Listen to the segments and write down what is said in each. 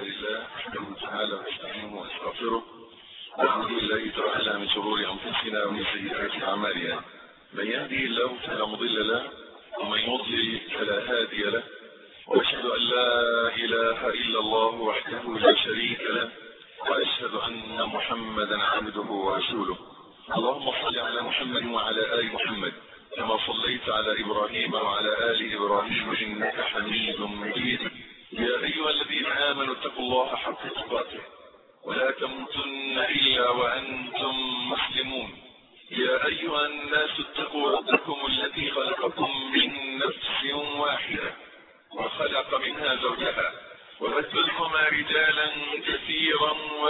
لله نحمده تعالى ونستعينه ونستغفره ونعوذ بالله تعالى من شرور انفسنا ومن سيئات اعمالنا من يهده الله فلا مضل له ومن يضلل فلا هادي له واشهد ان لا اله الا الله وحده لا شريك له واشهد ان محمدا عبده ورسوله اللهم صل على محمد وعلى ال محمد كما صليت على ابراهيم وعلى ال ابراهيم انك حميد مجيد يا ايها الذين امنوا اتقوا الله حق تقاته ولا تموتن الا وانتم مسلمون يا ايها الناس اتقوا ربكم الذي خلقكم من نفس واحده وخلق منها زوجها وبث لهما رجالا كثيرا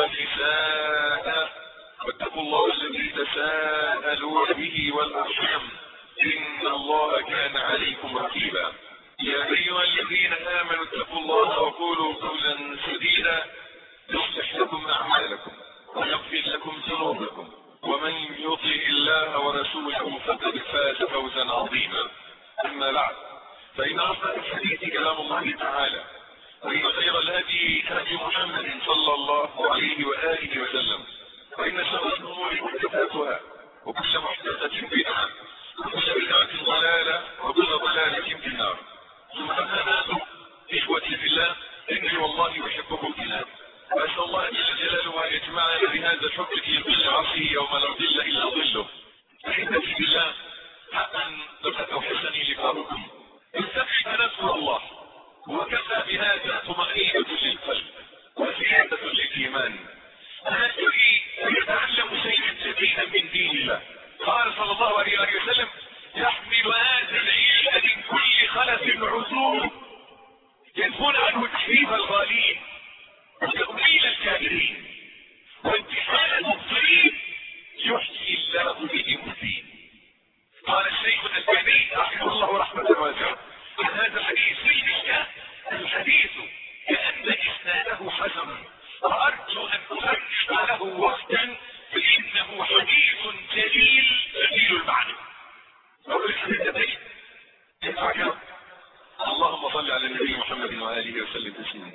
ونساء واتقوا الله الذي تساءلون به والارحام ان الله كان عليكم رقيبا يا ايها الذين امنوا اتقوا الله وقولوا قولا سديدا يصلح لكم اعمالكم ويغفر لكم ذنوبكم ومن يطع الله ورسوله فقد فاز فوزا عظيما اما بعد فان اصدق الحديث كلام الله تعالى وان خير الهدي هدي محمد صلى الله عليه واله وسلم وان شر الامور محدثاتها وكل محدثه بدعه وكل بدعه ضلاله وكل ضلاله في النار ثم اما بعد اخوتي في الله اني والله احبكم في الله واسال الله جل جلاله ان يجمعنا بهذا الحب في ظل عرشه يوم لا ظل الا ظله احبتي بالله حقا لقد اوحشني لقاؤكم استفي فنذكر الله وكفى بهذا طمأنينة للقلب وزيادة للإيمان أنا أريد أن يتعلم شيئا جديدا من دين الله قال صلى الله عليه وسلم يحمل هذا العلم من كل خلف عزوم ينفون عنه تحريف الغالين وتأويل الكافرين وامتحان المبصرين يحيي الله بهم الدين قال الشيخ الألباني رحمه الله رحمة واسعة عن هذا الحديث في الحديث كأن إسناده حسن وأرجو أن أفرش له وقتا فإنه حديث جليل جليل المعنى أقول الحديث ده ينفع كده اللهم صل على النبي محمد وآله وسلم تسليما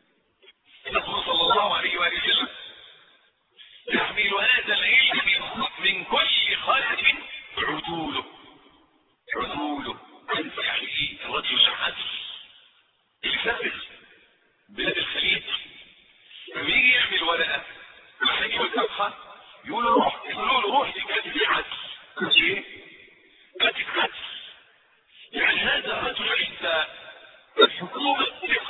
يقول صلى الله عليه وآله وسلم يحمل هذا العلم من كل خلف عدوله عدوله يعني رجل العدل اللي سافر بلاد الخليج لما يجي يعمل ورقه عشان يجيب الفتحه يقولوا روح يقولوا له روح لكاتب العدل ايه؟ كاتب عدل يعني هذا الرجل عند الحكومه ثقه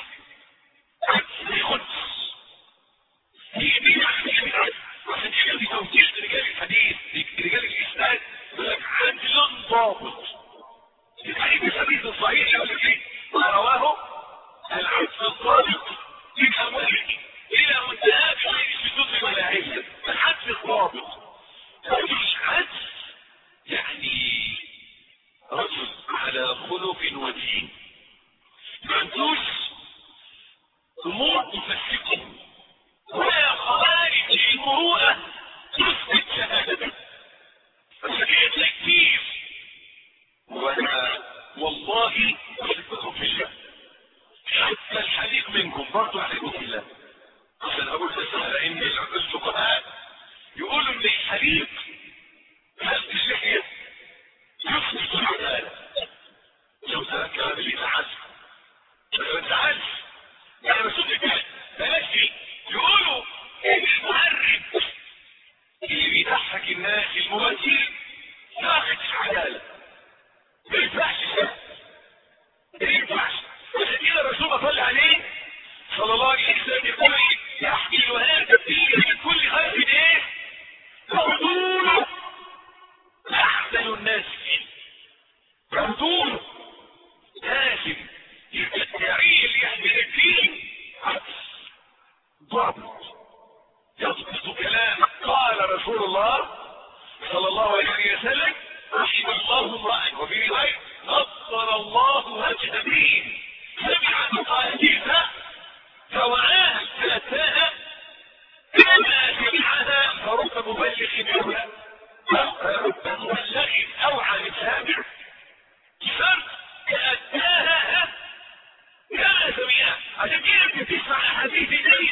عدل خلص هي دي يعني العدل عشان كده في توجيه رجال الحديث رجال الاسناد يقول لك عدل ضابط الحديث الحديث الصحيح يقول لك ايه رواه العدل الضابط من اوله الى منتهى غير شذوذ ولا عله العدل الضابط رجل عدل يعني رجل على خلق ودين ما عندوش امور تفسقه ولا خوارج المروءه تثبت شهادته فسكيت كتير وانا والله احبكم في الله حتى الحليق منكم برضو احبكم في الله عشان اقول بس ان الفقهاء يقولوا ان الحليق هل اللحية يثبت العدالة لو تذكر بالإتعاز الإتعاز يعني مسؤول الكلام بلاش دي يقولوا ان المعرب اللي بيضحك الناس الممثل ياخد العدالة ما ينفعش ما ينفعش عشان كده الرسول صلى عليه صلى الله عليه وسلم يقول يحمل هذا الدين من كل خلف ايه عدول احسن الناس فيه عدول لازم يبقى التعيين يحمل الدين ضابط يضبط كلام قال رسول الله صلى الله عليه وسلم رحم الله امرأ وفي رواية نصر الله وجه دين سمع مقاليدها فوعاها فأتاها كما سمعها فرب مبلغ منها رب مبلغ أوعى للسامع شرط تأتاها كما سمعها عشان كده بتسمع حديث زي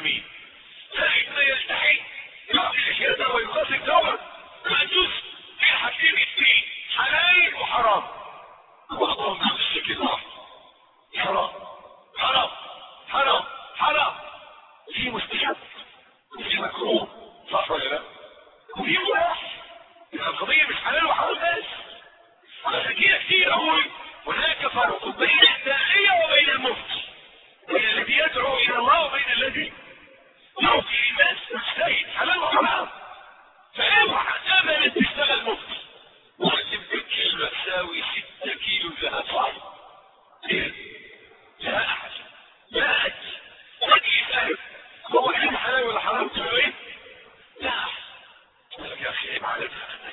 المسلمين فإن يلتحي يعطي الاشياء ويقاسم دولة ويجوز في حاجتين اثنين حلال وحرام وبعضهم بيمسك واحد حرام حرام حرام حرام في مستحب وفي مكروه صح ولا لا؟ وفي مباح يبقى القضية مش حلال وحرام بس عشان كده كتير اقول هناك فرق بين الداعية وبين المفتي بين الذي يدعو الى الله وبين الذي يعطي الناس مجتهد حلال وحرام فاوعى ابدا تشتغل مفتي وهتبقى كلمة تساوي 6 كيلو ذهب صح؟ ليه؟ لا احد لا اجل تجي يسأل هو ايه حلال ولا حرام تقول ايه؟ لا يقول لك يا اخي عيب عليك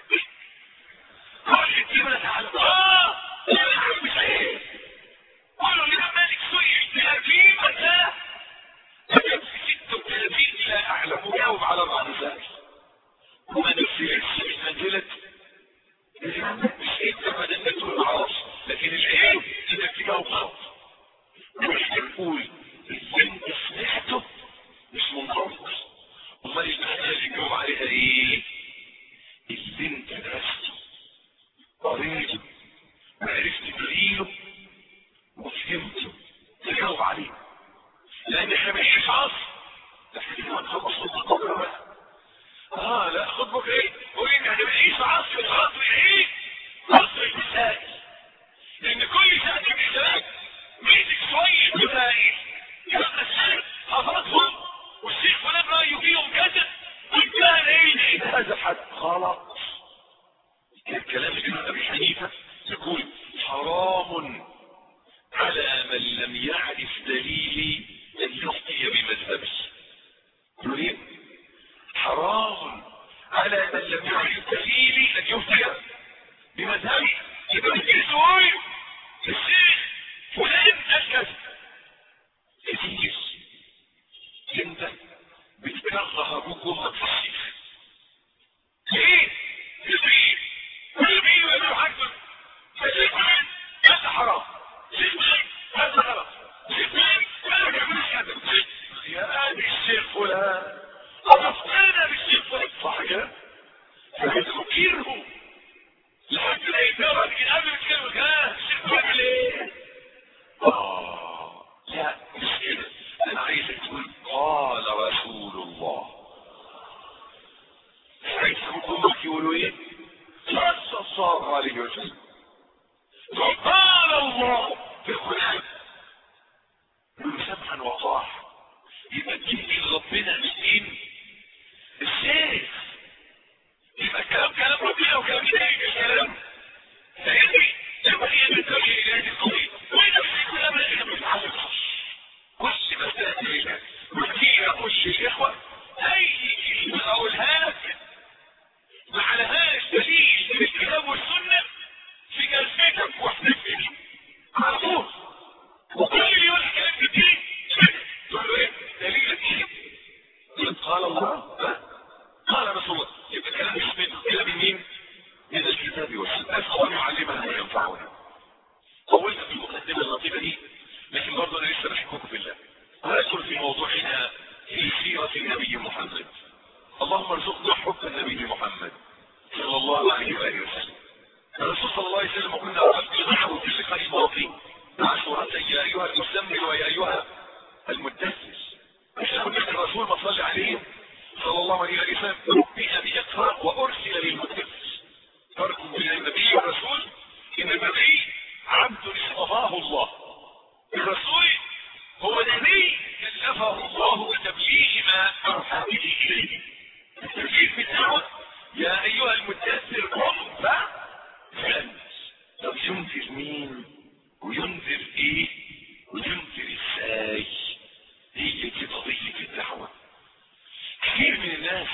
قال لي دي ولا تعالى اه لا مش عيب قالوا لي مالك سئل 30 مسألة فكان في 36 لا اعلم وجاوب على بعض ذلك وما نفسي من منزلة مش انت بدل تقول خلاص لكن العيب انك تجاوب غلط واحنا نقول اللي انت سمعته مش منضبط امال المسألة اللي تجاوب عليها ايه اللي انت درسته قريته وعرفت دليله وفهمته تجاوب عليه لان احنا مش عصر ده احنا كده هنخلص الخطبه بقى اه لا خطبك ايه وين احنا بنعيش عصر عصر ايه عصر المسائل لان كل سنه من سنوات مسك شويه مسائل يبقى الشيخ حفظهم والشيخ فلان رايه فيهم كذا وانتهى ايه هذا حد غلط الكلام ابن ابي حنيفه يقول حرام على من لم يعرف دليلي ان يفتي بمذهبي يقول ايه حرام على من لم يعرف دليلي ان يفتي بمذهبي يبقى بتجي تقول الشيخ فلان قال كذا كتير انت بتكره ابوك وامك في الشيخ ليه؟ كتير والمين ويعملوا حاجة فالشيخ فلان هذا حرام شيخ فلان هذا غلط شيخ فلان ما بيعملوش كذا يا ابي الشيخ فلان عرفتنا بالشيخ فلان صح كده؟ فبتذكره لحد ما يتابع لكن قبل الكلمة ها الشيخ بيعمل ايه؟ اه لا مش كده انا عايزك تقول قال رسول الله عايز امك يقولوا ايه؟ صلى الله عليه وسلم وقال الله في القرآن سمعا وطاعة يبقى الدين ربنا مش دين الشيخ يبقى كلام كلام ربنا وكلام ايه الكلام فاهمني لما هي بتوجه الى هذه القضيه ونفس الكلام اللي احنا بنتعلمه كل مسألة إلينا وكتير أخش الإخوة أي كلمة أقولها لك ما لهاش دليل من الكتاب والسنة في جلستك واحتفلي على طول وكل اللي يقول كلام كتير تقول له ايه دليلك ايه قال الله قال رسول الله يبقى كلام مش منه كلام مين من الكتاب والسنة أسأل يعلمنا ما ينفعنا طولت في المقدمة اللطيفة دي لكن برضه انا لسه بحبكم في الله وندخل في موضوعنا في سيرة النبي محمد اللهم ارزقنا حب النبي محمد صلى الله عليه وآله وسلم الرسول صلى الله عليه وسلم قلنا أقل معه في اللقاء الماضي عشرة يا أيها المسلم ويا أيها المدثر احنا قلنا الرسول ما صلى عليه صلى الله عليه وسلم نبئ بيقرأ وأرسل للمدثر فرق بين النبي والرسول إن النبي عبد اصطفاه الله الرسول هو نبي كلفه الله بتبليغ ما أوحى به إليه التبليغ بالدعوة يا أيها المدثر قم فأنت طب ينذر مين وينذر إيه وينذر إزاي هي دي قضية الدعوة كثير من الناس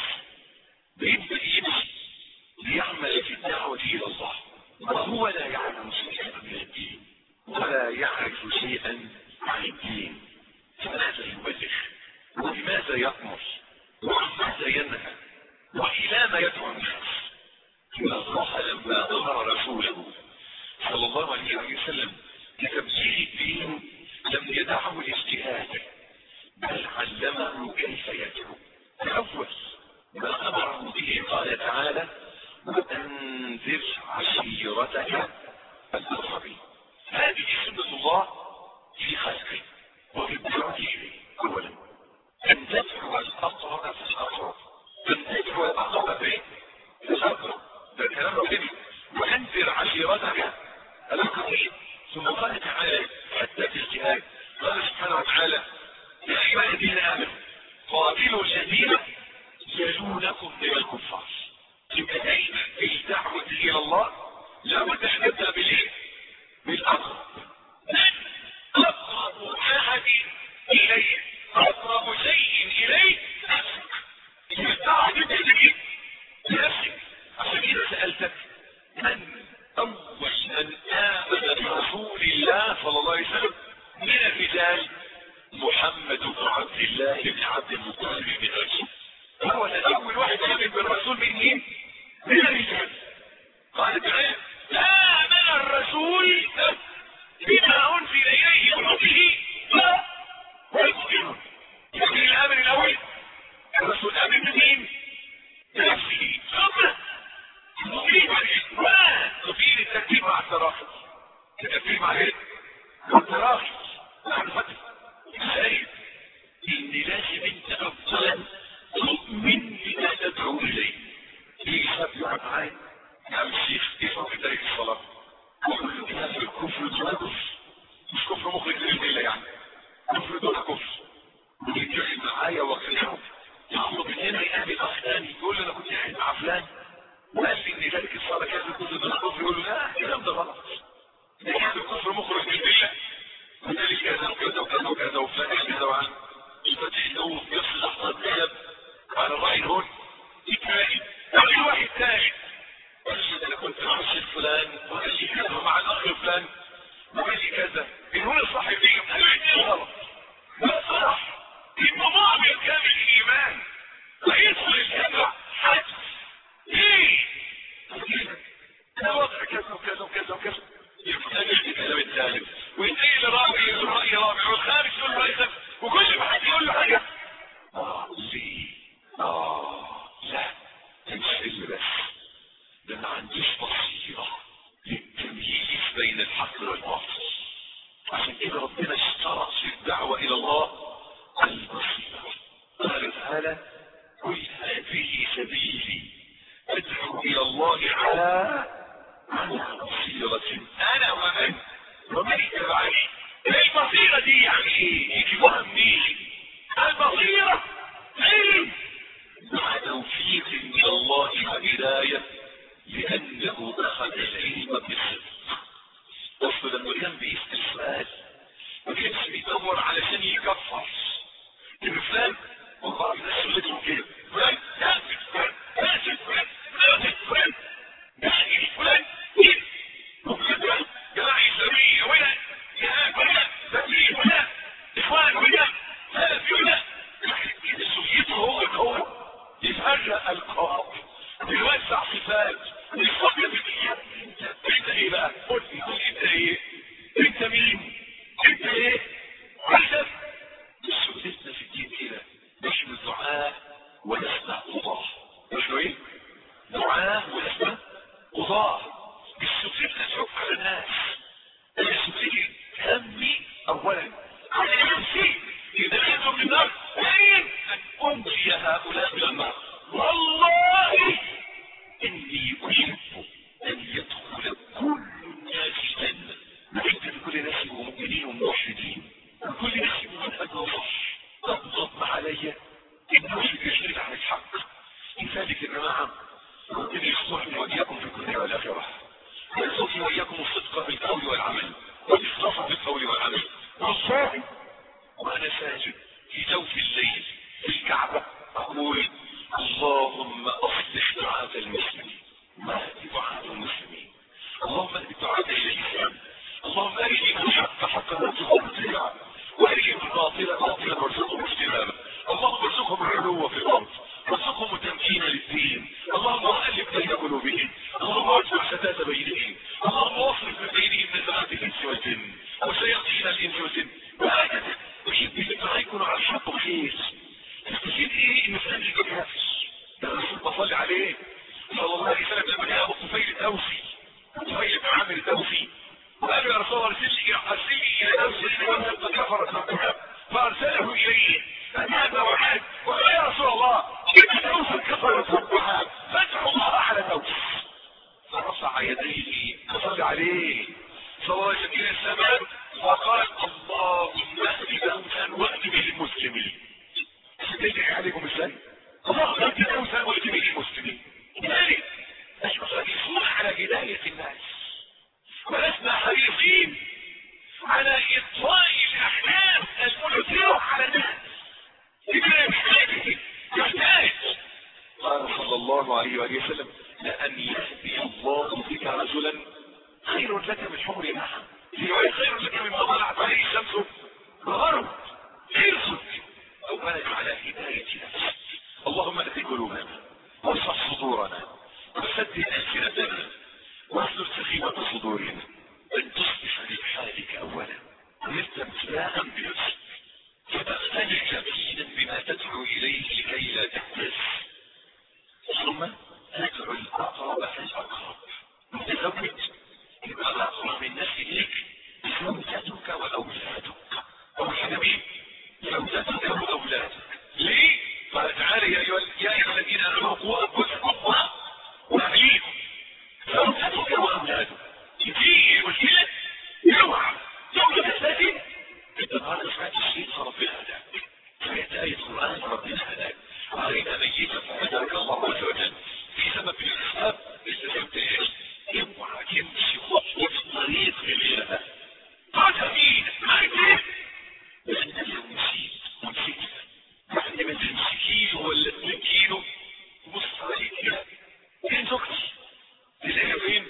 بيبدأ يمشي ليعمل في الدعوة إلى الله وهو لا يعلم شيئا من الدين ولا يعرف شيئا عن الدين فماذا يبلغ وبماذا يأمر وعماذا ينهى وإلى ما يدعو الناس إن الله لما أمر رسوله صلى الله عليه وسلم بتبليغ الدين لم يدعه الاجتهاد بل علمه كيف وانذر عشيرتك الأقربين هذه سنة الله في خلقه وفي الدعوة إليه أولا أن تدعو الأقرب في الأقرب أن تدعو الأقرب في الأقرب ده كلام ربنا وأنذر عشيرتك الأقربين ثم قال تعالى حتى في الجهاد قال سبحانه وتعالى يا أيها الذين آمنوا قاتلوا الذين يلونكم من الكفار يبقى دايما في الدعوة إلى الله لابد أن نبدأ بالإيه؟ بالأقرب من أقرب أحد إليه أقرب شيء إليه نفسك الدعوة تبدأ بإيه؟ بنفسك عشان كده سألتك من أول من آمن برسول الله صلى الله عليه وسلم من الرجال محمد بن عبد الله بن عبد المطلب بن هاشم هو اول واحد امن بالرسول من مين؟ من الرجال قال تعالى امن الرسول بما انزل اليه من ربه والمؤمنون يمكن الامر الاول الرسول امن بمين؟ بنفسه ثم المؤمنين وفي التكفير مع التراخي التكفير مع ايه؟ مع التراخي مع الفتح خير ان لازم انت اولا تؤمن بما تدعو اليه في حد يقعد معايا نعم الشيخ يفهم في تاريخ الصلاه وكل بها في الكفر دون كفر مش كفر مخرج للمله يعني كفر دون كفر ويجي معايا واقنعه يعمل بيننا يقابل اخ ثاني يقول له انا كنت قاعد مع فلان وقال لي ان ذلك الصلاه كانت كفر دون كفر يقول له لا الكلام ده غلط ده كان الكفر مخرج للمله وذلك كذا وكذا وكذا وكذا وفلان كذا وعن يفتح له في نفس اللحظة الذهب على الرأي هون يتلاقي قال واحد ثالث قال لي انا كنت مع الشيخ فلان وقال لي كذا مع الاخ فلان وقال لي كذا من هنا الصاحب يجي قال لي غلط لا صح انه مؤمن كامل الايمان ويدخل الجنة حج ليه؟ ده وضع كذا وكذا وكذا وكذا يقتنع بالكلام الثالث وينتهي لرابع يقول رأي رابع والخامس يقول رأي خامس وكل ما حد يقول له حاجة اه ليه اه لا مش اللي بس ده ما عندوش بصيرة للتمييز بين الحق والباطل عشان كده ربنا اشترط في الدعوة الى الله البصيرة قال تعالى قل هذه سبيلي ادعو الى الله على على بصيرة انا ومن ومن اتبعني البصيرة دي يعني ايه يجي وهم مين البصيرة علم مع توفيق من الله وهداية لأنه أخذ العلم بالصدق أصل لما كان بيسأل سؤال ما كانش بيدور علشان يكفر إن فلان وبعض الناس سلتهم كده فلان كافر فلان كافر فلان كافر فلان يعني فلان كده وفلان جماعة إسلامية ولا جهاد ولا تبليغ ولا إخوان ولا سلفي ولا كده سويته هو هو يفرق القاب ويوسع صفات ويصبر بالدنيا انت ايه بقى قول لي قول انت ايه انت مين انت ايه عايزك سؤالتنا في الدين كده نحن دعاء ولسنا قضاة نحن ايه دعاء ولسنا قضاة السؤالتنا تشوف على الناس السؤال همي اولا على نفسي اذا كنتم من النار وين ان انجي هؤلاء من النار والله اني احب ان يدخل كل الناس الجنه نحب لكل الناس يبقوا مؤمنين وموحدين وكل الناس يبقوا منهجهم صح تضغط علي انه يشرك عن الحق لذلك يا جماعه ربنا يصلحني واياكم في الدنيا والاخره ويرزقني واياكم الصدق في القول والعمل والاخلاص في القول والعمل والله وانا ساجد في جوف الليل في الكعبه اقول اللهم اصلح دعاة المسلمين ما هدي دعاة المسلمين اللهم اهد دعاة الى الاسلام اللهم ارني الحق حقا وارزقهم اتباعه وارني الباطل باطلا وارزقهم اجتنابه اللهم ارزقهم العلو في الارض وارزقهم التمكين للدين اللهم الف بين قلوبهم اللهم اجمع شتات بينهم اللهم واصرف من بينهم نزغات الانس والجن وشياطين الانس والجن وهكذا وحب الدعاء يكون على الحق خير تستفيد ايه ان فلان يجي كافر ده الرسول بصلي عليه صلى الله عليه وسلم لما جاء ابو طفيل الدوسي طفيل بن عامر الدوسي وقال له يا رسول الله ارسلني ارسلني الى دوسي لمن كفرت ربها فارسله اليه فماذا وعاد وقال يا رسول الله ان دوسا كفرت ربها فادعوا الله على دوس فرفع يديه وصلى عليه صلى الله عليه وسلم الى السماء وقال اللهم اهد دوسا واهد به المسلمين تدعي عليكم ازاي اللهم اهد دوسا واهد به المسلمين لذلك نحن حريصون على هداية الناس ولسنا حريصين على إطفاء الأحداث المؤثرة على الناس لذلك بحاجة يحتاج قال صلى الله عليه وآله وسلم لأن يهدي الله بك رجلا خير لك من حمر نعم في رواية خير لك مما طلعت عليه الشمس وغرب حرصك أو بلد على هداية نفسك اللهم اهد قلوبنا واصفح صدورنا وسدد ألسنتنا واصلح سخيمة صدورنا أن تصبح لحالك أولا مثل امتلاء بنفسك فتقتنع يقينا بما تدعو إليه لكي لا تهتز ثم تدعو الأقرب فالأقرب متزوج يبقى الأقرب من الناس إليك زوجتك وأولادك أو حبيبي زوجتك وأولادك ليه؟ قال تعالى يا أيها يا أيها الذين آمنوا قوا أنفسكم وأهليكم زوجتك وأولادك دي مشكلة اوعى زوجة الثلاثين انت النهارده سمعت الشيء فربنا هداك سمعت آية القرآن فربنا هداك وعلينا ميتا فهداك الله عز وجل في سبب الإسلام استسلمت ايش؟ اوعى تمشي خطوة في الطريق غيرها قاعدة مين؟ معك ايه؟ لأن لو مشيت ومشيت بعد ما تمشي كيلو ولا 2 كيلو تبص عليك كده فين زوجتي؟ تلاقيها فين؟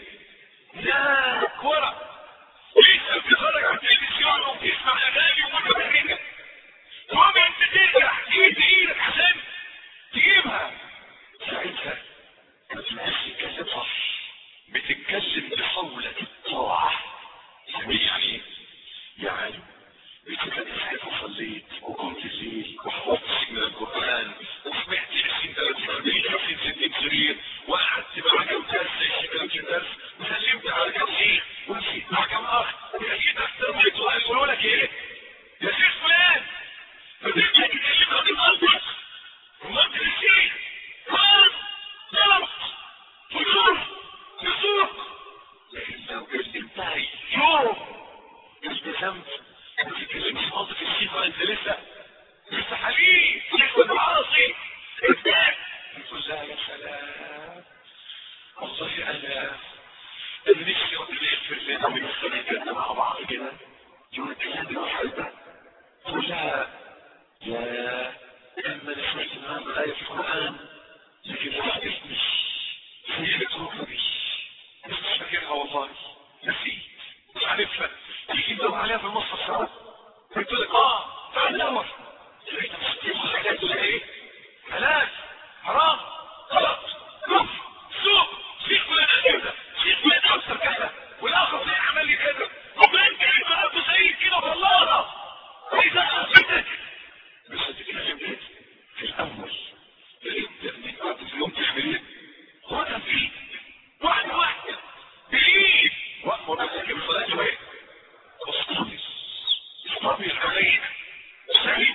هناك ورا لسه بتتفرج على التلفزيون وبتسمع اغاني ومتبرجه المهم انت ترجع تجيب ايدك عشان تجيبها ساعتها ما تبقاش تتكلم صح بتتكلم بحولة الطاعة يعني يعني بتبقى ساعات وصليت وقمت الليل وحفظت من القرآن وسمعت 20 30 40 50 60 سرير وقعدت مع كم درس 20 30 درس وسلمت على كم شيخ ومشيت مع كم اخ وجيت احترم السؤال يقولوا لك ايه؟ يا شيخ فلان فتبدا تتكلم عن قلبك ومنطق الشيخ خلاص غلط فجور نسوق لكن لو كلمتها يوم التزمت ما تتكلمش منطق الشيخ وانت لسه لسه حبيب لسه معاصي ازاي تقول لها يا سلام والله انا انا نفسي ربنا يغفر لنا ويدخلنا الجنه مع بعض كده يقول الكلام ده وحده تقول لها يا اما انا سمعت النهارده ايه في القران لكن ما حدثنيش هي بتروحني بس مش فاكرها والله نسيت مش عارفها تيجي تدور عليها في النص الساعه قلت لك اه تعال دور لقيت مش حاجات ولا ايه حلال حرام غلط كفر سوء شيخ فلان كذا شيخ فلان اكثر كذا والاخر فلان عمل لي كذا طب انت ايه بقى سعيد كده والله واذا اثبتك مش هتتكلم كده في الاول تبدا من بعد اليوم تعمل ايه؟ خدها فيه واحده واحده بالايد وامر نفسك بالصلاه وايه؟ واصطبر اصطبر عليك سعيد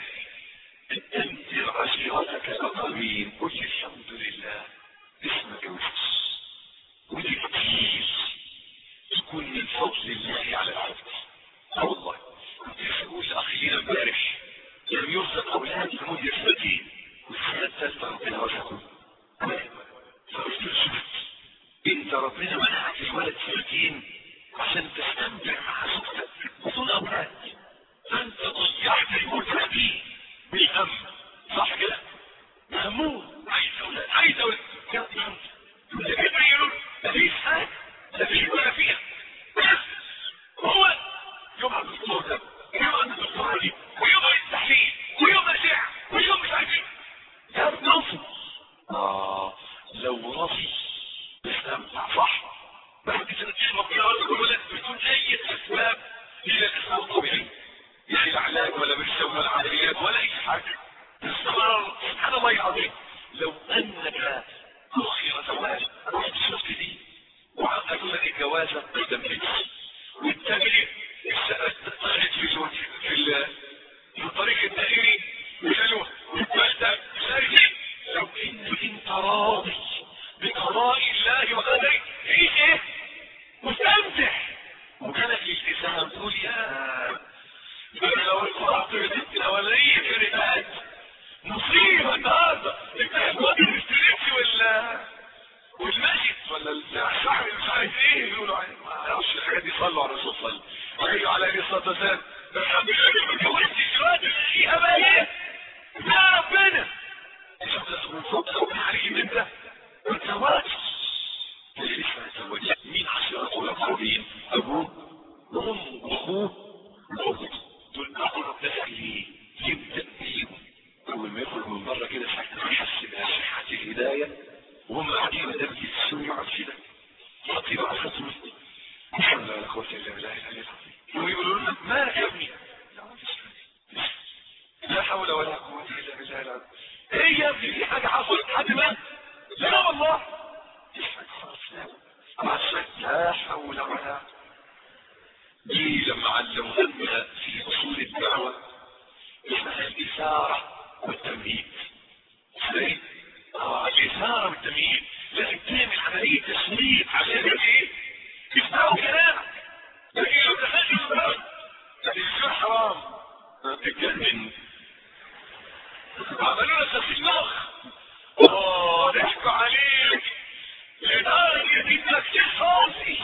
انذر عشيرتك الاقربين قل الحمد لله اسمك وحش ودي كتير تكون من فضل الله على العبد اه والله كنت بقول لاخي لينا امبارح لم يرزق اولاد لمده سنتين والسنه الثالثه ربنا رزقه فقلت له شفت انت ربنا منعك الولد سنتين عشان تستمتع مع زوجتك بدون اولاد فانت ضيعت المتعه دي بالهم صح كده؟ مهموم عايز اولاد عايز اولاد يا ابني اللي بيبينوا مفيش حاجه لا فيه ولا فيها بس هو يوم عند الدكتور ده ويوم عند الدكتور دي ويوم عند التحليل ويوم اشعه ويوم مش عارف ايه يا ابني نصي اه لو نصي استمتع صح بعد سنتين ربنا قال له لك بدون اي اسباب الا الاسباب الطبيعيه يعني لا علاج ولا برشام ولا عمليات ولا اي حاجه استمرار سبحان الله العظيم لو انك اخر زواج رحت شفت دي هقول لك الجوازه قدام بيتي والتاني طلعت في الوجه في ال- في الطريق الدائري وشالوها والثالثه سرجي لو انت انت راضي بقضاء الله وقدره عيش ايه مستمتع وكانت الالتزام تقول يا انا لو القرعه البنت الاولانيه كانت مصيبه النهارده انت الواد الاشتراكي ولا والمسجد ولا الشعب مش عارف ايه يقولوا عليه ما اعرفش الحاجات دي صلوا على الرسول صلى الله عليه الصلاه والسلام الحمد لله ما اتجوزتش دلوقتي فيها بقى ايه؟ يا ربنا من فوق عليك انت ما اتزوجتش اللي لسه ما اتزوجش مين عشرته الاقربين ابوه وامه واخوه واخته دول اقرب ناس ليه يبدا بيهم اول ما يخرج من بره كده ساعه يحس باشعه الهدايه وهم قاعدين قدام يتسوي يقعد كده يعطي بقى خطوه الحمد لله لا قوه الا بالله العلي العظيم ويقولوا لنا مالك يا ابني لا ما فيش حاجه لا حول ولا قوه الا بالله العظيم ايه يا ابني في حاجه حصلت حد مات لا والله مفيش حاجه خلاص لا عشان لا حول ولا دي لما علمونا في اصول الدعوه اسمها الاثاره والتمهيد ازاي؟ اه الاثاره والتمهيد لازم تعمل عمليه تسويق عشان ايه؟ يسمعوا كلامك لكن لو دخلت الباب التلفزيون حرام تتجنن عملوا لك غسيل مخ اه ضحكوا عليك لدرجه انك تصافي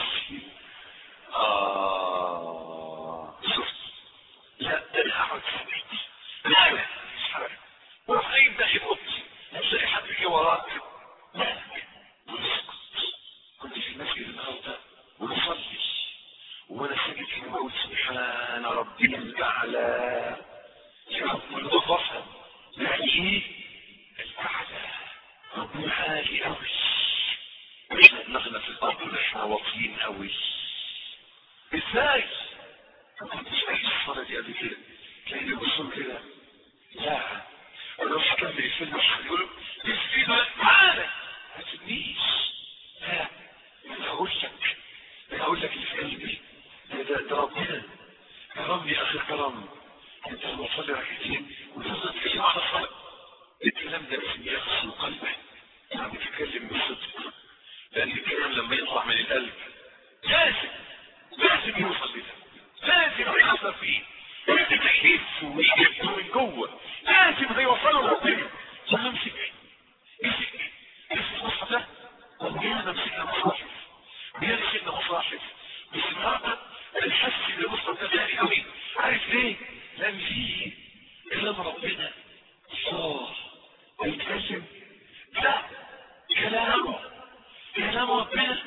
اه شفت لا ده انا هقعد في بيتي لا لا مش حاجه وراح يبدا يبط تلاقي حد جه وراك لا واسكت كنت في المسجد النهارده وبصلي وانا ساجد كده بقول سبحان ربي الاعلى يا رب انا بفهم يعني ايه الاعلى ربنا عالي قوي واحنا دماغنا في الارض واحنا واطيين قوي ازاي؟ ما كنتش عايز الصلاة دي قبل كده تلاقي بيبصوا كده لا انا مش هكمل الفيلم مش هيقولوا الفيلم تعالى ما تسيبنيش لا انا هقول لك انا هقول لك اللي في قلبي ده ده, ده ربنا كرمني اخر كرم انت لما تصلي ركعتين وتفضل تتكلم على الصلاه الكلام ده لازم يغسل قلبك لما تتكلم بصدق لان الكلام لما يطلع من القلب لازم لازم يوصل لده لازم يأثر فيه لازم يحس ويجيبه من جوه لازم هيوصله لربنا ثم امسك امسك امسك المصحف ده وبينا مسكنا مصاحف بينا مسكنا مصاحف بس النهارده الحس ان المصحف ده غالي قوي عارف ليه؟ لان فيه كلام ربنا الله بيتكلم لا كلامه كلام ربنا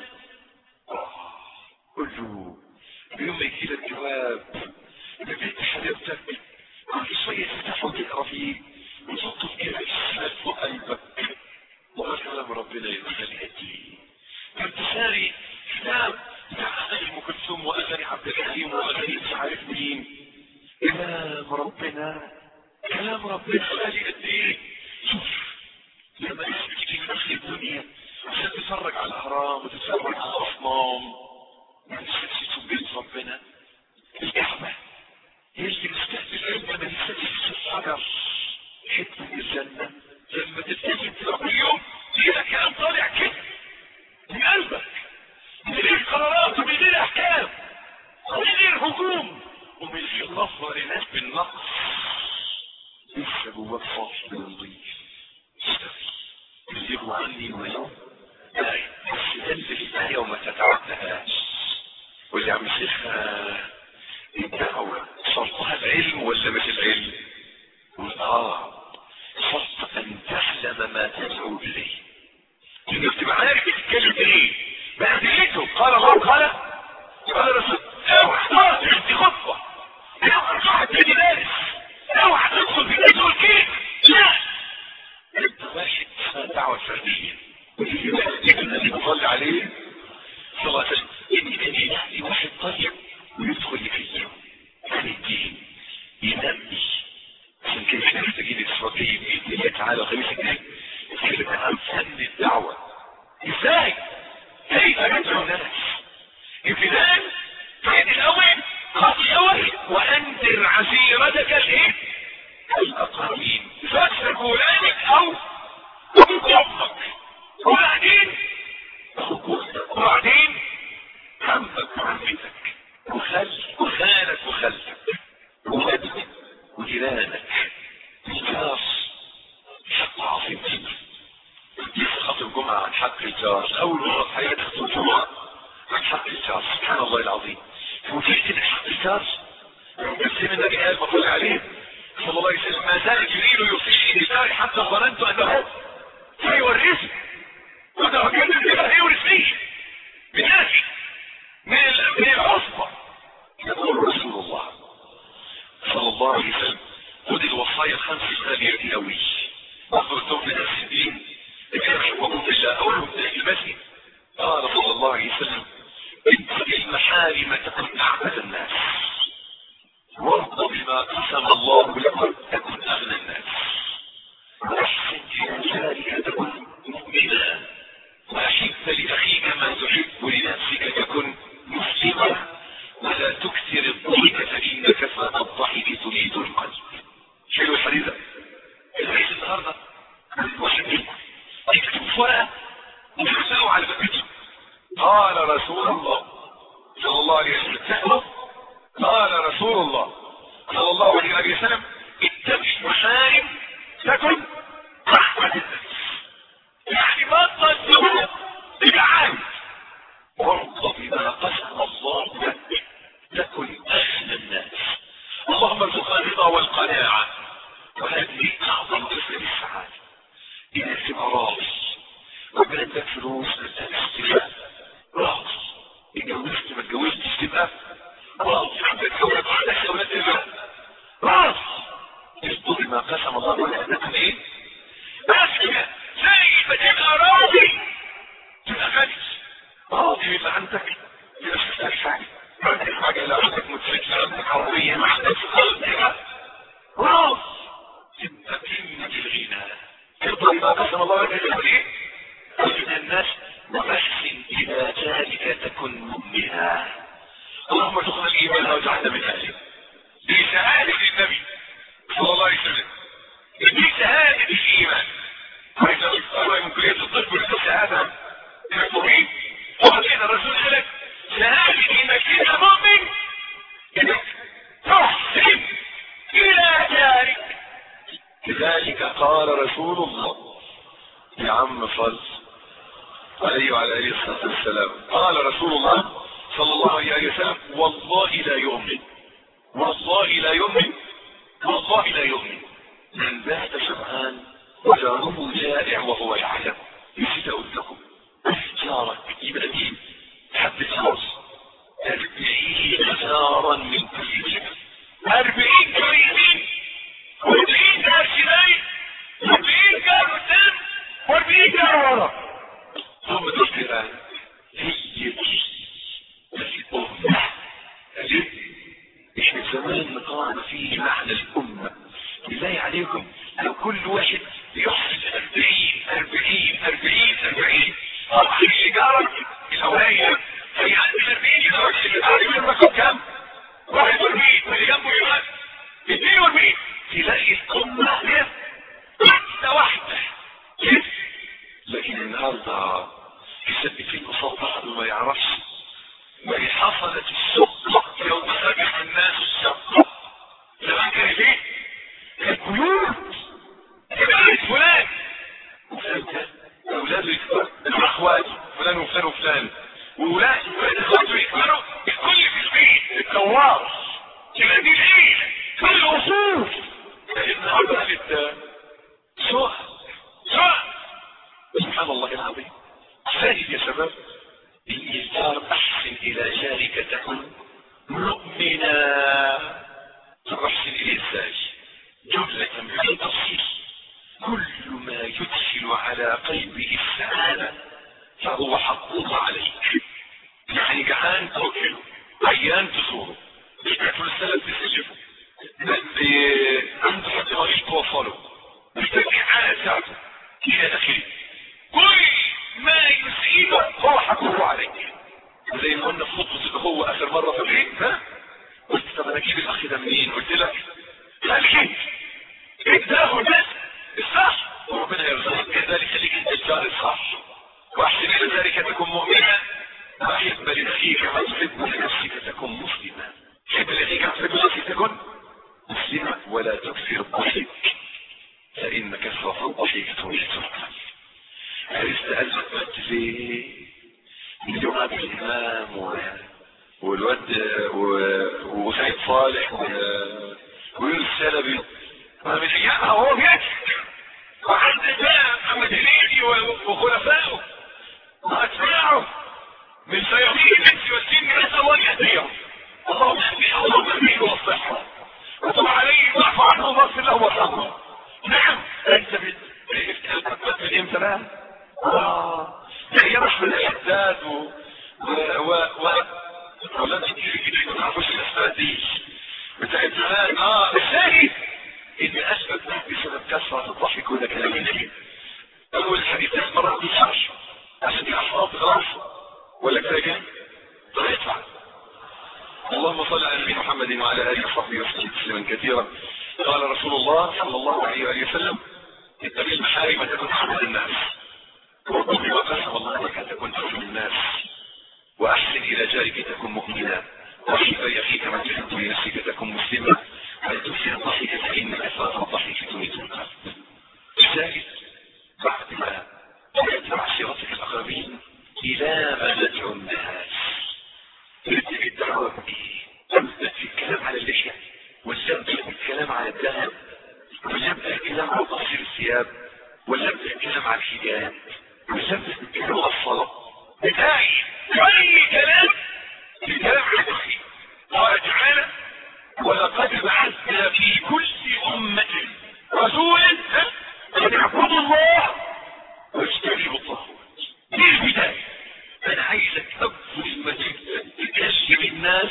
قل له يوم ما يجي لك جواب من بنت حبيبتك كل شوية تفتحه وتقرا فيه وتحطه في كده الشمال فوق قلبك وقال كلام ربنا يخلي قدي كنت ساري كتاب بتاع اغاني ام كلثوم واغاني عبد الحليم واغاني مش عارف مين كلام ربنا كلام ربنا غالي قد ايه شوف لما الناس بتيجي من اخر الدنيا عشان تتفرج على الاهرام وتتفرج على الاصنام ما تنساش تشوف بيت ربنا الكعبة هي اللي مستهدف الجنة ما تنساش الحجر حتة من الجنة لما تبتسم كده كل يوم تيجي لك كلام طالع كده من قلبك من غير قرارات ومن غير احكام ومن غير هجوم ومن غير نظرة لناس بالنقص لسه جواك صافي ونضيف اشتغل بلغوا عني ولو آية بس تنزل الآية وما تتعدهاش واللي عم الشيخ الدعوة شرطها العلم ولا مش العلم؟ قول اه شرط ان تعلم ما تدعو اليه انك تبقى عارف تتكلم ايه بأدلته قال الله قال قال رسول اوعى تقعد دي خطوة اوعى تقعد تدي دارس اوعى تدخل في تقول كيف لا انت واحد اسمها دعوة فردية ودي بقى النبي صلى عليه صلى الله عليه وسلم ان كان يلاقي واحد طيب ويدخل يكلمه عن الدين ينمي عشان كده احنا محتاجين الاسرائيليين باذن الله تعالى خميس الجاي نتكلم عن فن الدعوه ازاي كيف ندعو الناس وانذر عشيرتك الايه الاقربين فاكثر فلانك او ابوك وامك وبعدين اخوك واختك وبعدين عمك وعمتك وخالك وخالك وخالتك وولدك وجيرانك الجار حق عظيم جدا لسه خاطب جمعة عن حق الجار أول مرة في حياتي خطب جمعة عن حق الجار سبحان الله العظيم فوجئت إن حق الجار مسلم النبي قال بقول عليه صلى الله عليه وسلم ما زال جبريل يوصيني بجاري حتى ظننت أنه سيورثني وأنا وجدت كده هيورثني بناسي من من العصبة يقول رسول الله صلى الله عليه وسلم خذ الوصايا الخمس الغالية الأوي أخذتم من السبيل لكي يحبكم في الله أولهم المسجد قال صلى الله عليه وسلم اتق المحارم تكن أعبد الناس وارض بما قسم الله لكم تكن أغنى الناس واحسن إلى ذلك تكن مؤمنا وأحب لأخيك ما تحب لنفسك تكن مسلما ولا تكثر الضحك فإن كثرة الضحك تريد القلب حلو الحديث ده الحديث النهارده واحد منكم يكتب في ورقه ويرسله على بابته قال رسول الله صلى الله عليه وسلم تحفظ قال رسول الله صلى الله عليه وسلم اتبع المحارم تكن رحمة الناس يعني بطل الذنوب بالعام وارضى بما قسم الله لك تكن اغنى الناس اللهم ارزقنا الرضا والقناعه وهذه اعظم اسباب السعاده ان تبقى راضي ربنا اداك فلوس اداك استفاء راضي اتجوزت ما اتجوزتش تبقى راضي عندك اولاد عندك اولاد تبقى راضي ارضى بما قسم الله لك تكن ايه؟ بس كده زي ما تبقى راضي تبقى غني راضي يبقى عندك يبقى تحتاج حاجه عندك حاجه لا عندك موتوسيكل عندك عربيه ما عندكش خالص كده راضي تبقى قمه الغنى ترضى بما قسم الله لك تكون ايه؟ من الناس واحسن الى ذلك تكن مؤمنا اللهم ارزقنا الايمان واجعلنا من اهله دي شهاده النبي صلى الله عليه وسلم دي شهاده الايمان عايز اقول من كليه الطب ولسه شهاده المؤمنين وبعدين الرسول قال لك شهاده انك انت مؤمن انك تحسن الى جارك لذلك قال رسول الله يا عم صل عليه وعلى اله الصلاه والسلام قال رسول الله صلى الله عليه وسلم والله لا يؤمن والله لا يؤمن والله لا يؤمن من بات شبعان وجاره جائع وهو يعلم نسيت اقول لكم جارك يبقى مين حد الفلوس أربعين جارا من كل جهة أربعين كريمين وأربعين جار شمال وأربعين جار قدام وأربعين جار ورا ثم تذكر هي دي الأمة ليه؟ احنا زمان نقام فيه معنى الأمة بالله عليكم لو كل واحد يحسن أربعين أربعين أربعين أربعين طبعا اللي جارك الأولية هي عند الأربعين يدرك اللي تعرف الرقم كام؟ واحد واربعين واللي جنبه يبقى اثنين واربعين تلاقي الأمة هي واحدة واحدة لكن النهارده يسبب في البساطة بعض ما يعرفش ما حصلت الشقة يوم سبح الناس الشقة زمان كانت ايه؟ البيوت كبرت فلان وفلان ده اولاده يكبروا مع اخواته فلان وفلان وفلان واولاد ولاد اخواته يكبروا الكل في البيت التوارث يبقى دي العيله كل الاصول النهارده قالت سؤال سؤال سبحان الله العظيم شاهد يا شباب الإيثار أحسن إلى جارك تكون مؤمنا تحسن إليه ازاي جملة بدون تفصيل كل ما يدخل على قلبه السعادة فهو حق الله عليك يعني جعان تأكله عيان تزوره مش بيعمل السلف تسلفه عنده حد مريض توصله محتاج إعانة ساعته إلى آخره كل ما يسعده هو حقه عليك زي ما قلنا في خطبة الأخوة آخر مرة في العيد ها قلت طب انا اجيب الاخ ده منين قلت لك خليك انت تاخد بس الصح وربنا يرزقك كذلك خليك انت الجار الصح واحسن الى ذلك تكون مؤمنا واحب لاخيك ما تحب لنفسك تكون مسلما حب لاخيك ما تحب لنفسك تكون مسلما ولا تكثر الضحك فان كثره الضحك تميت القلب عرفت قلبك مات ليه من يوم عبد الامام و... والواد و- وسعيد صالح و- ويونس السلبي من ايامها وهو بيكفي وعند بقى محمد هنيدي و- وخلفائه واتباعه من سيطير الانس والجن نسال الله ان يهديهم اللهم اهديه اللهم اهديه واصلحه وتب عليه واعف عنه واغفر له وارحمه نعم انت بت- عرفت قلبك مات من امتى بقى؟ اه ده ايام احمد الحداد و و و ولا كتير كتير ما تعرفوش الاسماء دي بتاعت زمان اه الشاهد ان قلبك مات بسبب كثره الضحك وده كلام النبي اول حديث ثلاث مرات دي شرش عشان تحفظ خلاص ولا كفايه كده؟ طيب ادفع اللهم صل على نبينا محمد وعلى اله وصحبه وسلم تسليما كثيرا قال رسول الله صلى الله عليه واله وسلم اتق المحارم تكن احد الناس وارض بما قسم الله لك تكن ترجو الناس واحسن الى جارك تكن مؤمنا واحب لاخيك ما تحب لنفسك تكن مسلما بل تكثر الضحك فان كثره الضحك تميت القلب الثالث بعد ما تتبع صراطك الاقربين الى ما ندعو الناس تبدا الدعوه بايه؟ تبدا في الكلام على اللحيه ولا ابدا في الكلام على الذهب ولا ابدا الكلام على تقصير الثياب ولا ابدا الكلام على الحجاب ولا ابدا الكلام على الصلاه بتاعي اي كلام الكلام على التوحيد قال تعالى ولقد بعثنا في كل امه رسولا ان اعبدوا الله واجتنبوا الطاغوت دي البدايه انا عايزك اول ما تبدا تكلم الناس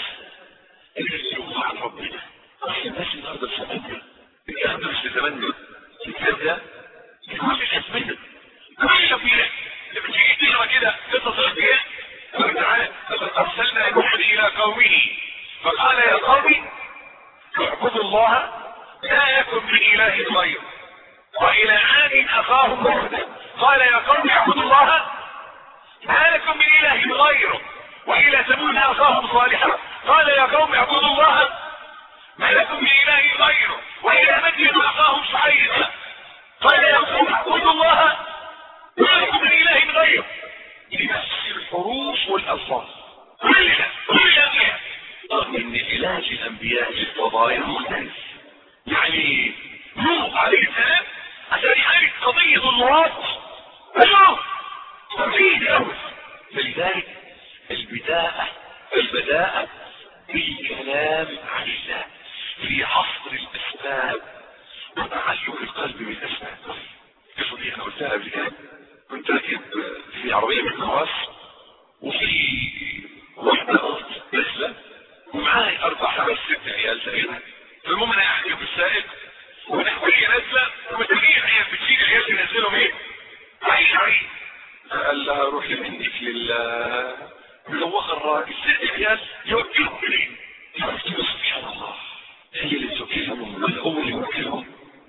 اللي عن ربنا اصل الناس النهارده في زماننا الكلام ده مش في زماننا الكلام ده في كل الازمنه كل الانبياء لما تيجي تقرا كده قصص الانبياء قال تعالى لقد ارسلنا نوحا الى قومه فقال يا قوم اعبدوا الله لا يكن من اله غيره والى عاد اخاهم هودا قال يا قوم اعبدوا الله ما لكم من اله غيره والى ثمود اخاهم صالحا قال يا قوم اعبدوا الله ما لكم من اله غيره والى مدين اخاهم شعيبا قال يا قوم اعبدوا الله ما لكم من اله غيره لنفس الحروف والالفاظ كلنا كل الانبياء رغم ان علاج الانبياء للفضائل مختلف يعني نوح عليه السلام عشان يعالج قضيه النواط ايوه توحيد اول فلذلك البداءة البداءة بالكلام عن الله في حصر الاسباب وتعلق القلب بالاسباب قصة دي انا قلتها قبل كده كنت راكب في عربية من النواس وفي واحدة نازلة ومعاي اربع خمس ست عيال تقريبا فالمهم انا قاعد جنب السائق ونحوية نازلة ومتابعين عيال بتشيل عيال تنزلهم ايه؟ عايش عايش قال لها روحي منك لله مزوخ الراجل ست عيال يوكلهم منين؟ قلت له سبحان الله هي اللي توكلهم ولا هو اللي يوكلهم؟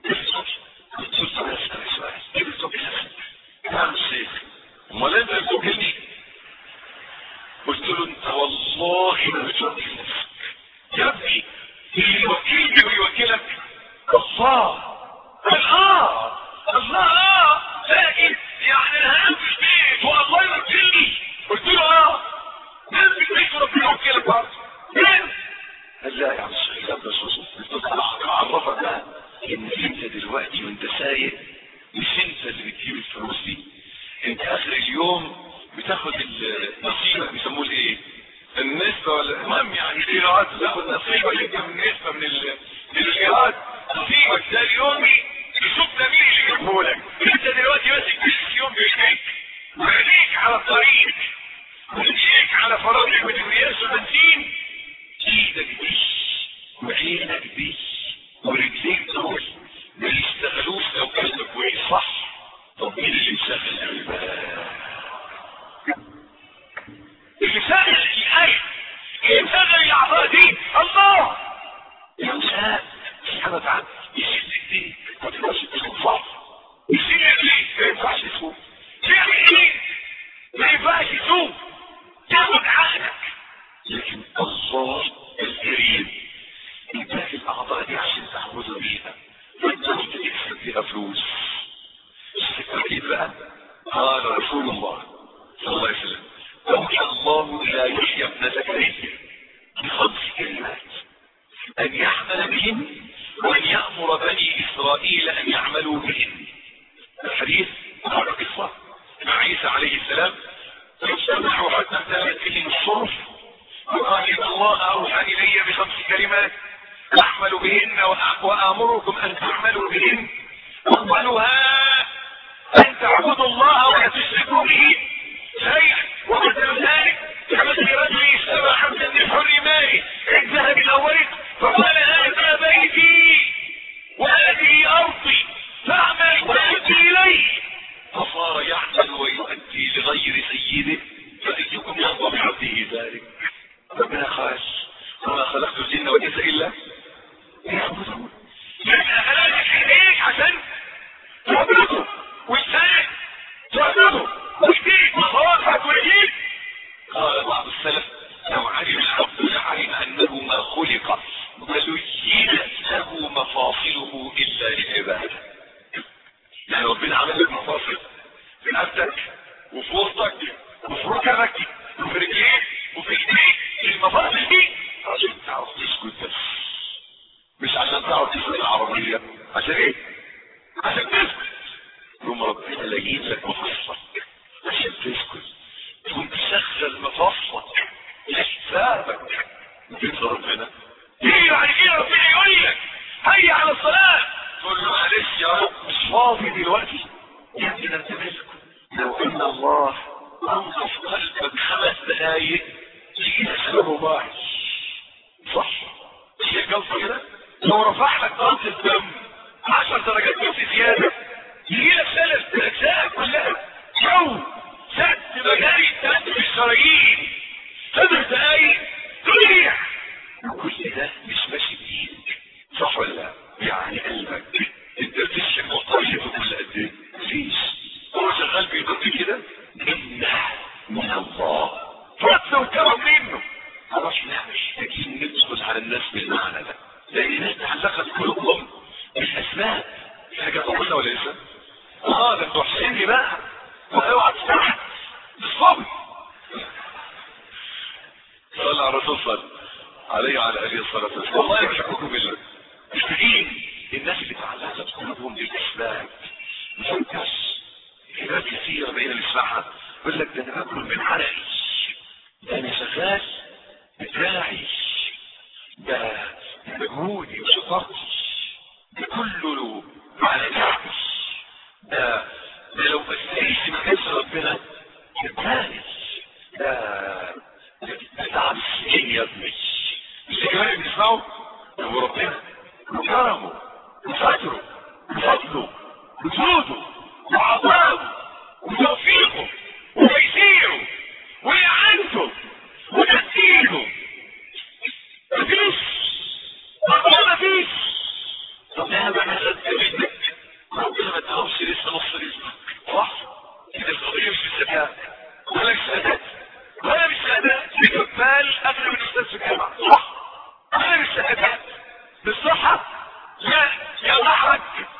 قلت له طب اسالك سؤال هي اللي توكلها نعم الشيخ امال انت اللي توكلني؟ قلت له انت والله ما بتوكل نفسك يا ابني اللي يوكلني ويوكلك الله قال اه الله اه لكن يعني انا هنام في البيت والله يوكلني قلت له اه نام في البيت وربنا يوكلك برضه نام قال لا يا عم الشيخ لا بس قلت له اعرفك بقى ان انت دلوقتي وانت سايق مش انت اللي بتجيب الفلوس دي انت اخر اليوم بتاخد نصيبك بيسموه الايه؟ النسبة ولا المهم يعني الايراد تاخد نصيبك انت من نسبة من ال... من الايراد نصيبك ده اليومي يشوف ده مين اللي يجيبه لك انت دلوقتي ماسك يوم بايديك وعينيك على الطريق ورجليك على فرامل بتبرياس وبنزين ايدك دي وعينك دي ورجليك دول ما يشتغلوش لو قلبك كويس صح طب مين اللي مشغل قلبك؟ اللي مشغل الايه اللي مشغل الاعضاء دي الله يسوق تعمل ايه ما ينفعش يسوق تاخد عقلك لكن الله الكريم اداك الاعضاء دي عشان تعبده بيها فانت كنت تكسب فيها فلوس التوحيد بقى قال رسول الله صلى الله عليه وسلم اوحى الله الى يحيى ابن زكريا بخمس كلمات ان يعمل بهن وان يامر بني اسرائيل ان يعملوا بهن الحديث قال قصه مع عيسى عليه السلام فاجتمعوا حتى امتلأت بهم الصرف وقال ان الله اوحى الي بخمس كلمات اعمل بهن وامركم ان تعملوا بهن اولها ان تعبدوا الله ولا تشركوا به شيئا ومثل ذلك كمثل رجل اشترى حمزه من حر ماله الذهب الاول فقال هذا بيتي وهذه ارضي فاعمل ويؤتي اليه فصار يعمل ويؤدي لغير سيده فايكم يرضى بعبده ذلك ربنا قال وما خلقت الجن والانس الا ليعبدون يعني خلقك عينيك عشان تعبده والثاني تعبده ويديك مصالحك ويجيك قال بعض السلف لو علم العبد لعلم انه ما خلق ولينت له مفاصله الا للعباده يعني ربنا عمل لك مفاصل في رقبتك وفي وسطك وفي ركبك وفي رجليك وفي ايديك المفاصل دي عشان تعرف تسكت بس مش عشان تعرف تسكت العربية عشان ايه عشان تسكت يوم ربنا لقيت لك مفصلك عشان تسكت تقوم تشغل مفصلك لحسابك بيت ربنا ايه يعني ايه ربنا يقول لك هيا على الصلاة تقول له معلش يا رب مش فاضي دلوقتي يا ابني ده انت مالك لو ان الله انقف قلبك خمس دقايق يجي تسلمه باعي صح هي الجلطة كده لو رفع لك ضغط الدم 10 درجات بس زيادة يجي لك ثلاث اجزاء كلها جو ست مجاري تنزل الشرايين ثلاث دقايق تضيع كل ده مش ماشي بايدك صح ولا لا؟ يعني قلبك انت بتشحن وطريقه كل قد ايه؟ مفيش هو شغال بيدق كده منه من الله فضل وكرم منه خلاص لا محتاجين ندخل على الناس بالمعنى ده لان الناس تعلقت قلوبهم بالاسباب حاجه قلنا ولا لسه؟ اه ده انتوا وحشيني بقى اوعى تفتح بالصبر صلى على الرسول صلى عليه وعلى اله الصلاه والسلام والله يحبكم بالله محتاجين الناس اللي تعلقت قلوبهم بالاسباب مفكش كلمات كثيره بقينا نسمعها يقول لك ده انا باكل من عرقي ده انا شغال بتاعي ده مجهودي وشطارتي ده كله على تعبي ده ده لو بستعيش ما كانش ربنا اداني ده ده تعب السنين يا ابني مش كمان بنسمعه هو ربنا وكرمه وفجره وفضله وجوده وعطاؤه وتوفيقه وتيسيره وإعانته وتسديده مفيش ربنا مفيش ربنا ما خدت منك ربنا ما ادهمش لسه نص رزقك صح؟ كده القضية مش بالذكاء ولا بالشهادات ولا بالشهادات بكفال قبل من استاذ في الجامعة صح؟ ولا بالشهادات بالصحة لا يا محرج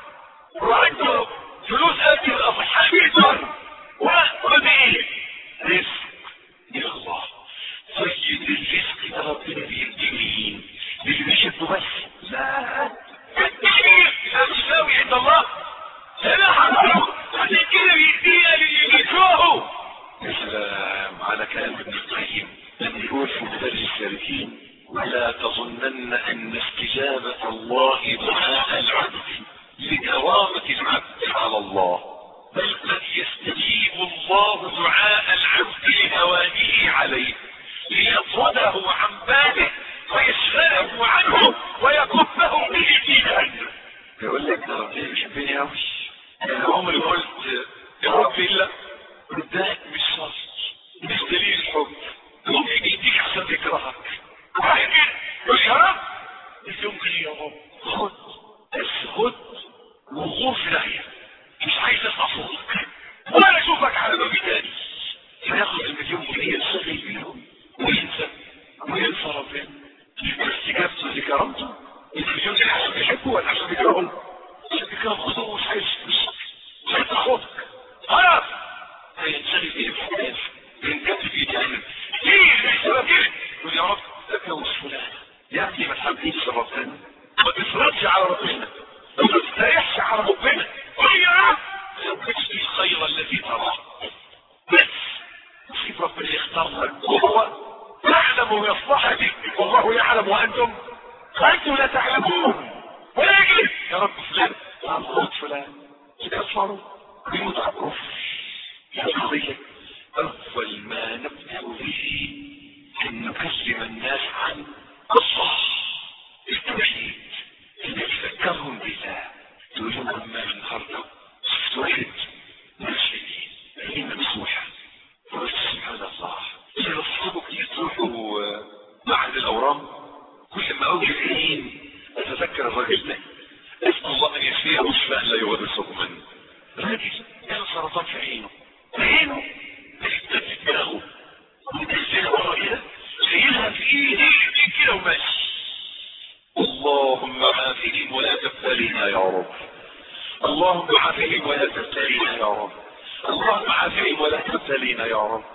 وعنده فلوس قد الاصحاب يقدر وبايه رزق يا الله سيد الرزق ده ربنا بيدي مين اللي بيحبه بس لا التعبير لا تساوي عند الله لا حرام عشان كده بيديها للي بيكرهه يا سلام على كلام ابن القيم لما يقول في مدرج السالكين ولا تظنن ان استجابة الله دعاء العبد لكرامة العبد على الله بل قد يستجيب الله دعاء العبد لهوانه عليه ليطرده عن باله ويشغله عنه ويكفه به في جهنم يقول لك ده ربنا بيحبني قوي انا عمري قلت يا رب الا قدامك مش شرط مش دليل الحب ممكن يديك عشان تكرهك واحد يقول يا رب اليوم يا رب خد بس خد وغور في داهيه مش عايز اسمع صوتك اعلم مصلحتي والله يعلم وانتم انتم لا تعلمون ولكن يا رب فلان عمرو فلان يكفروا بمتعرف يا قضية اول ما نبدأ به ان نكلم الناس عن الله التوحيد ان نذكرهم بالله تقول لهم ما النهارده واحد ماشي هي ممسوحه قلت سبحان الله يا اصحابك يروحوا معهد الاورام كل ما اوجد عين اتذكر الراجل ده اسال الله ان يشفيه وشفاء لا يغادر سقما راجل كان سرطان في عينه عينه تحتاج دماغه وتنزلها ورا كده شايلها في ايدي كده وماشي اللهم عافهم ولا تبتلينا يا رب اللهم عافهم ولا تبتلينا يا رب اللهم عافهم ولا تبتلينا يا رب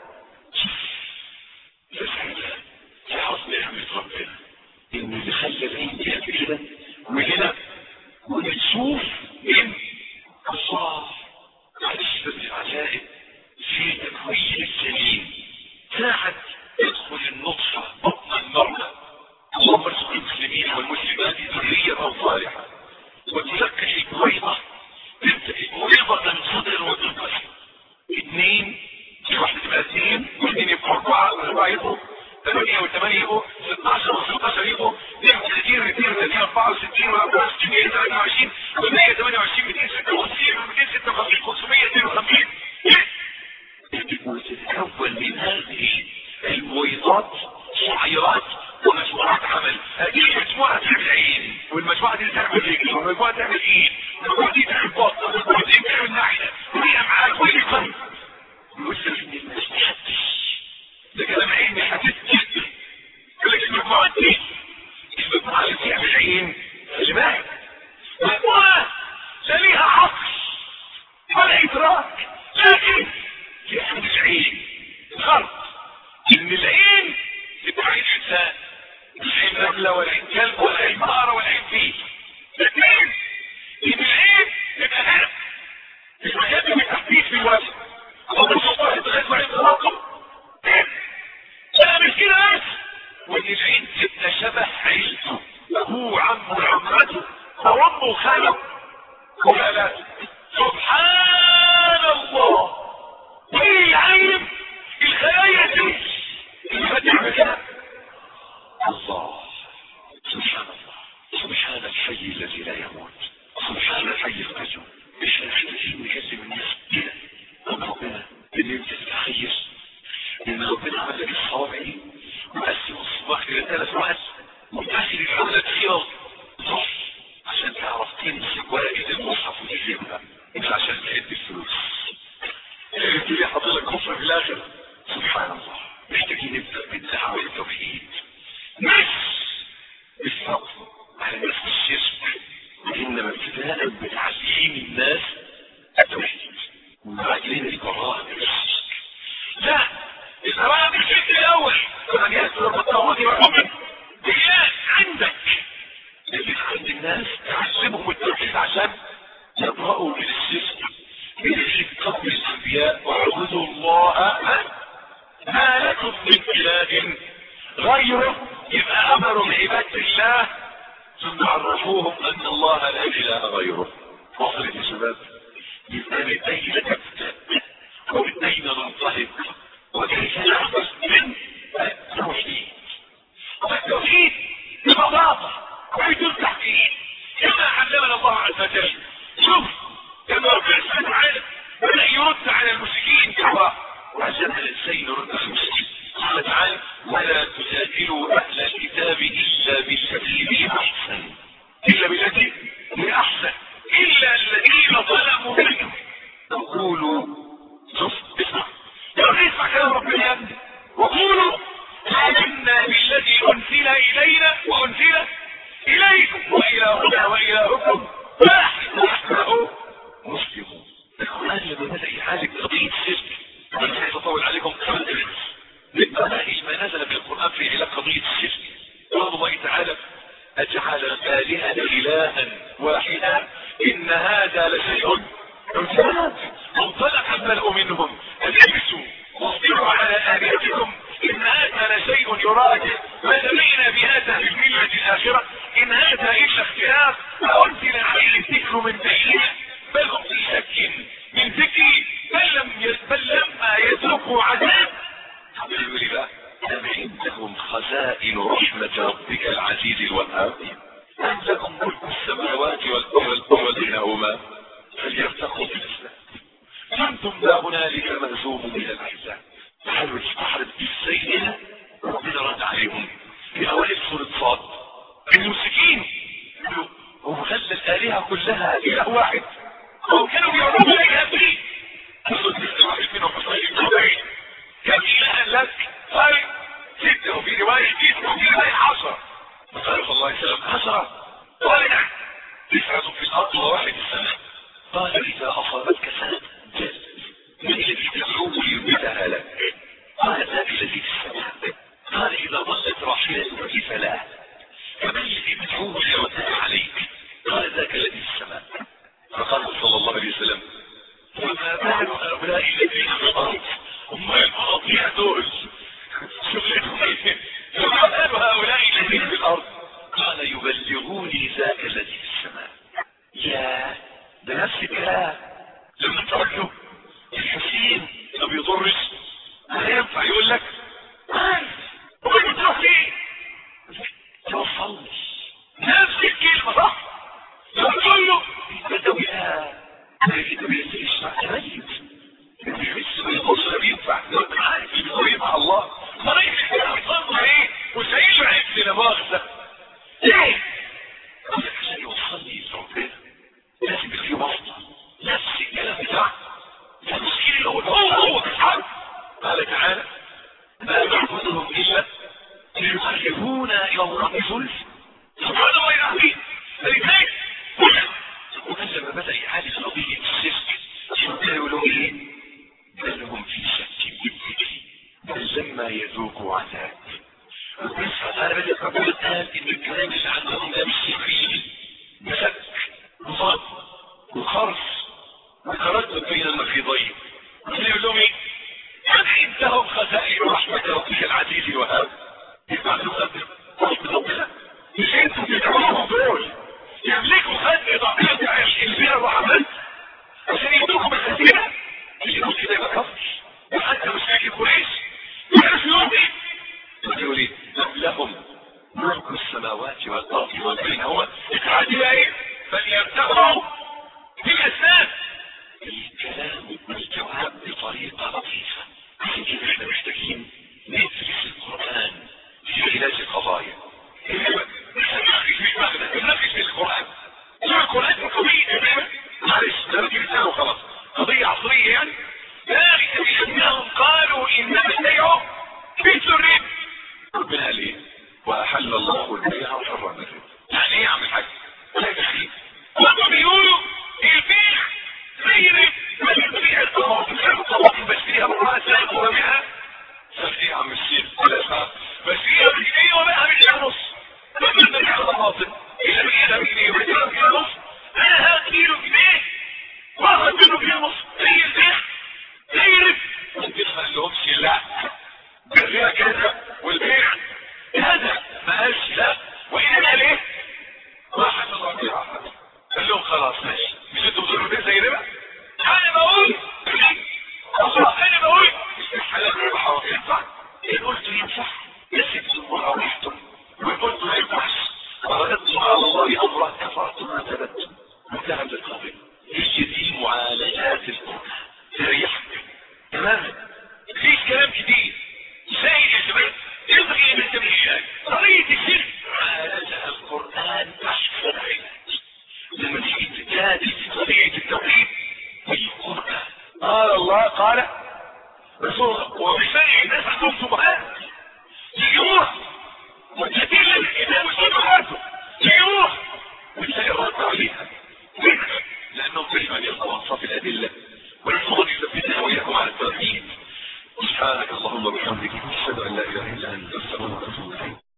يا سيدنا يا حسن نعمة ربنا ان اللي خلى العين دي كده وهنا ونشوف ان الله عجبت العجائب في تكوين الجنين ساعة يدخل النطفة بطن المرأة اللهم ارزق المسلمين والمسلمات ذرية صالحة وتلقح البويضة تبدأ البويضة تنفضل وتنقسم اثنين في واحدة تبقى اثنين واثنين يبقوا أربعة وأربعة يبقوا ثمانية وثمانية يبقوا 16 و16 يبقوا 32 32 64 و64 123 و128 256 و256 552 تتكون من هذه البويضات شعيرات ومجموعات عمل هذه المجموعة تعمل عين والمجموعة دي تعمل رجل والمجموعة تعمل ايد والمجموعة دي تعمل بطن والمجموعة دي تعمل ناحية ودي امعاء ودي قلب يقول لك ان الناس محدش ده كلام علمي حديث جدا يقول لك المجموعة دي المجموعة اللي تعمل عين خلي بالك مجموعة لا ليها عقل ولا ادراك لكن تعمل عين غلط ان العين تبقى عين انسان مش عين نملة ولا عين كلب ولا عين بقرة ولا عين فيل لكن ان العين تبقى هنا المكان اللي تحديث في الوجه او بالصفحة تغير عين تراكم لا مش كده بس وان العين تبقى شبه عيلته ابوه عمه وعمته او امه وخاله وخالاته سبحان الله ايه العين الخلايا دي اللي بتعمل كده الله سبحان الله سبحان الحي الذي لا يموت سبحان الحي القيوم احنا محتاجين نكلم الناس كده عن ربنا ان انت تتخيل ان ربنا عمل لك الصوابع دي وقسم الصباح الى ثلاث وقت وتاخر العمله الخيار صح عشان تعرف تمسك ورقه المصحف وتجيبها مش عشان تعد الفلوس اللي حاطط كفر في الاخر سبحان الله محتاجين نبدا بالدعوه والتوحيد مش بالصبر على نفس الشرك وانما ابتداء بتعليم الناس التوحيد وبعدين البراءه من الشرك لا البراءه من الشرك الاول فمن يأثر بالطاغوت والمؤمن هي عندك اللي عند الناس تعلمهم التوحيد عشان يبرأوا من الشرك من قبل الانبياء واعبدوا الله ما لكم من اله غيره يبقى امروا بعباده الله ثم عرفوهم ان الله لا اله غيره وصلت يا شباب يبقى من اين نبدا ومن اين ننطلق وكيف نعبد من التوحيد والتوحيد ببساطه وبدون تحقيق كما علمنا الله عز وجل شوف كما ربنا سبحانه وتعالى بدأ يرد على المشركين دعوة وعشان الإنسان يرد على المشركين قال تعالى ولا تجادلوا أهل الكتاب إلا بالتي هي أحسن إلا بالتي هي أحسن إلا الذين ظلموا منهم وقولوا شوف اسمع يا اسمع كلام ربنا يا ابني وقولوا آمنا بالذي أنزل إلينا وأنزل إليكم وإلهنا وإلهكم واحد واحد مسلمون القرآن لما بدأ يعالج قضية الشرك أنا عايز أطول عليكم خمس دقائق من برنامج ما نزل في القرآن في علاج قضية الشرك قال الله تعالى أجعل آلهة إلها واحدا إن هذا لشيء عجاب انطلق الملء منهم أن يبسوا واصبروا على آلهتكم إن هذا لشيء يراد خزائن رحمة ربك العزيز الوهاب أم لكم ملك السماوات والأرض وما بينهما فليرتقوا في الإسلام كنتم لا هنالك مهزوم من الأحزاب تعالوا نستحرم بالسيئة ربنا رد عليهم في أوائل سورة صاد المسكين هو خلى الآلهة كلها إله واحد هم كانوا بيعبدوا الإلهين سورة الإسراء منهم كم إله لك قال ستة وفي رواية تسعة وفي رواية عشرة فقال صلى الله عليه وسلم عشرة قال نعم تسعة في الأرض وواحد السماء قال إذا أصابتك سنة جل من الذي تدعوه ليبدها لك قال ذاك الذي في السماء قال إذا ضلت راحلتك فلا فمن الذي تدعوه ليردها عليك قال ذاك الذي في السماء فقال صلى الله عليه وسلم وما بال هؤلاء الذين في الأرض هم المواضيع دول شغلتهم ايه فما بال هؤلاء الذين في الأرض قال يبلغوني ذاك الذي في السماء يا ده نفس الكلام لما تقول له الحسين ما بيضرش لا ينفع يقول لك عارف هو انت بتروح فين توصلني نفس الكلمة صح لما تقول له بدوي لا ده بينزلش مع ميت بيحس بالقصة ده بينفع لو انت عارف بيقول مع الله طريق الكلام بيصنع ايه وسعيد عكس لا مؤاخذة ليه؟ عشان يوصلني لربنا لازم يبقى في واسطة نفس الكلام بتاعه المسكين اللي هو هو هو اصحاب قال تعالى ما نعبدهم الا ليقربونا الى الله زلف سبحان الله العظيم فلذلك وكان لما بدا يعالج قضيه الشرك كانوا يقولوا ايه؟ بل هم في شك من ذكري بل لما يذوقوا عذاب وبس انا بدي اقول قال ان الكلام اللي عندهم ده مش سكري بسك وصاد وخرف وتردد بين النقيضين يقول لهم ايه؟ من عندهم خزائن رحمة ربك العزيز الوهاب يبقى عنده خزائن رحمة ربنا مش انتوا بتدعوهم دول يملكوا خزائن ربنا اللي فيها الرحمات عشان يدوكم الخزينة اللي يقول كده يبقى كفر وحتى مشاكل قريش يعرف يقول ايه؟ يقول ايه؟ لهم ملك السماوات والارض وما بينهما اتعادل ايه؟ فليرتقوا في الاسباب الكلام والجواب بطريقة لطيفة عشان كده احنا محتاجين ندرس القرآن في علاج القضايا مش هنناقش في دماغنا بنناقش في القرآن لا القرآن قضية معلش ده راجل رسالة خلاص قضية عصرية يعني ذلك بأنهم قالوا إنما البيع مثل الربا ربنا قال ايه؟ وأحل الله البيع وحرم الربا يعني ايه يا عم الحاج؟ لا تخيل هم بيقولوا البيع غير البيع الطماطم بشتريها بقى ساعة ورميها ساعة عم الشيخ بشتريها بجنيه وبقى بجنيه ونص لما ببيع طماطم إلا بجنيه بجنيه وبجنيه بجنيه ونص أنا هاخد كيلو جنيه واخد منه جنيه ونص هي البيع غير ممكن ما لهمش لا بالريا كذا والبيع هذا ما قالش لا وإن قال ايه؟ واحد من ربيع قال لهم خلاص ماشي مش انتوا بتقولوا ده زي ربا انا بقول الله انا بقول مش حلال ربا حرام ينفع ان قلت ينفع يسبتم وروحتم وان قلت لا ينفعش ورددتم على الله امرا كفرتم وثبتم انتهى من القضيه هي دي معالجات القران تريحك تماما مفيش كلام جديد زي يا شباب يبغي ان التمرينات طريقه الشرك عالجها القران احسن علاج لما تيجي تجادل في قضيه التوحيد والقران قال الله قال رسول الله وبشرع الناس عندهم شبهات يجوها وتدل الكتاب وشبهاته يجوها وتلاقي الرد عليها لانهم فهموا ان يخلصوا في الادله ونحن نثبتها واياكم على التوحيد سبحانك اللهم وبحمدك اشهد ان لا اله الا انت استغفرك واتوب اليك